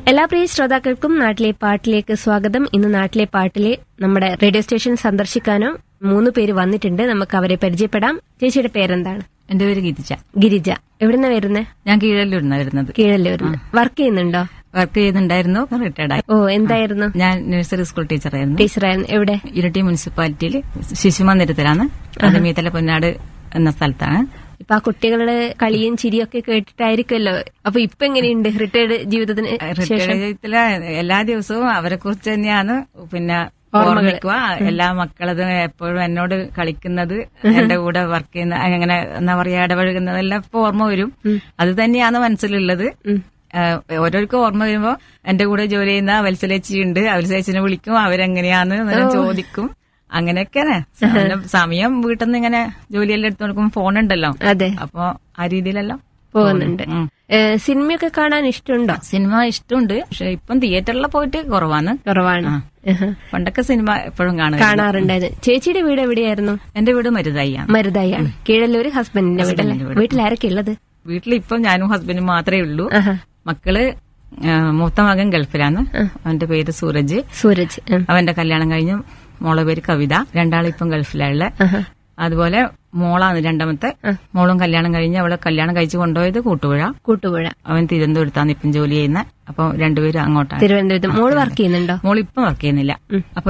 എല്ലാ പ്രിയ ശ്രോതാക്കൾക്കും നാട്ടിലെ പാട്ടിലേക്ക് സ്വാഗതം ഇന്ന് നാട്ടിലെ പാട്ടിലെ നമ്മുടെ റേഡിയോ സ്റ്റേഷൻ സന്ദർശിക്കാനോ മൂന്ന് പേര് വന്നിട്ടുണ്ട് നമുക്ക് അവരെ പരിചയപ്പെടാം ചേച്ചിയുടെ പേരെന്താണ് എന്റെ പേര് ഗീതിച്ച ഗിരിജ എവിടുന്ന വരുന്നേ ഞാൻ കീഴല്ലൂരിന്ന വരുന്നത് കീഴല്ലൂരിന്ന് വർക്ക് ചെയ്യുന്നുണ്ടോ വർക്ക് ചെയ്യുന്നുണ്ടായിരുന്നു റിട്ടയർഡ് ആയി ഓ എന്തായിരുന്നു ഞാൻ നഴ്സറി സ്കൂൾ ടീച്ചറായിരുന്നു ടീച്ചറായിരുന്നു എവിടെ ഇരട്ടി മുനിസിപ്പാലിറ്റിയിൽ ശിശുമന്ദിരത്തിലാണ് അത് മീത്തല പൊന്നാട് എന്ന സ്ഥലത്താണ് ഇപ്പൊ ആ കുട്ടികളുടെ കളിയും ചിരിയൊക്കെ കേട്ടിട്ടായിരിക്കുമല്ലോ അപ്പൊ ഇപ്പൊ എങ്ങനെയുണ്ട് റിട്ടയർഡ് ജീവിതത്തിന് ശേഷം റിട്ടയർഡിലെ എല്ലാ ദിവസവും അവരെ കുറിച്ച് തന്നെയാണ് പിന്നെ ഓർമ്മിക്കുക എല്ലാ മക്കളതും എപ്പോഴും എന്നോട് കളിക്കുന്നത് എന്റെ കൂടെ വർക്ക് ചെയ്യുന്ന അങ്ങനെ എന്താ പറയാ ഇടപഴകുന്നതെല്ലാം ഇപ്പൊ ഓർമ്മ വരും അത് തന്നെയാണ് മനസ്സിലുള്ളത് ഏഹ് ഓരോരുക്കും ഓർമ്മ വരുമ്പോ എന്റെ കൂടെ ജോലി ചെയ്യുന്ന വത്സലേച്ചിയുണ്ട് വത്സലേച്ചിനെ വിളിക്കും അവരെങ്ങനെയാന്ന് എന്ന് ചോദിക്കും അങ്ങനെയൊക്കെയാണ് സമയം- സമയം വീട്ടിൽ നിന്ന് ഇങ്ങനെ ജോലിയെല്ലാം എടുത്തു കൊടുക്കുമ്പോൾ ഫോൺ ഉണ്ടല്ലോ അതെ അപ്പൊ ആ രീതിയിലെല്ലാം പോകുന്നുണ്ട് ഉം. ഏ, സിനിമയൊക്കെ കാണാൻ ഇഷ്ടമുണ്ടോ സിനിമ ഇഷ്ടമുണ്ട് പക്ഷെ ഇപ്പം തിയേറ്ററിൽ പോയിട്ട് കുറവാണ് കുറവാണ് ആഹാ. പണ്ടൊക്കെ സിനിമ എപ്പോഴും കാണുക കാണാറുണ്ടായിരുന്നു ചേച്ചിയുടെ വീട് എവിടെയായിരുന്നു എന്റെ വീട് മരുതായിയാണ് മരുതായാണ് കീഴല്ലൂര് ഹസ്ബൻഡിന്റെ വീടല്ലേ വീട്ടിൽ ആരൊക്കെ ഉള്ളത് വീട്ടിൽ ഇപ്പം ഞാനും ഹസ്ബൻഡും മാത്രമേ ഉള്ളൂ ആഹാ. മക്കള് ആ, മൂത്ത മകൻ ഗൾഫിലാണ് അവന്റെ പേര് സൂരജ് സൂരജ് ഉം. അവന്റെ കല്യാണം കഴിഞ്ഞ് മോളെ പേര് കവിത രണ്ടാളിപ്പം ഗൾഫിലുള്ള ആഹാ. അതുപോലെ മോളാണ് രണ്ടാമത്തെ മോളും കല്യാണം കഴിഞ്ഞ് അവളെ കല്യാണം കഴിച്ച് കൊണ്ടുപോയത് കൂട്ടുപുഴ കൂട്ടുപുഴ അവൻ തിരുവനന്തപുരത്താണ് ഇപ്പം ജോലി ചെയ്യുന്നത് അപ്പൊ രണ്ടുപേരും അങ്ങോട്ടാണ് തിരുവനന്തപുരത്ത് മോള് വർക്ക് ചെയ്യുന്നുണ്ടോ മോൾ ഇപ്പം വർക്ക് ചെയ്യുന്നില്ല അപ്പൊ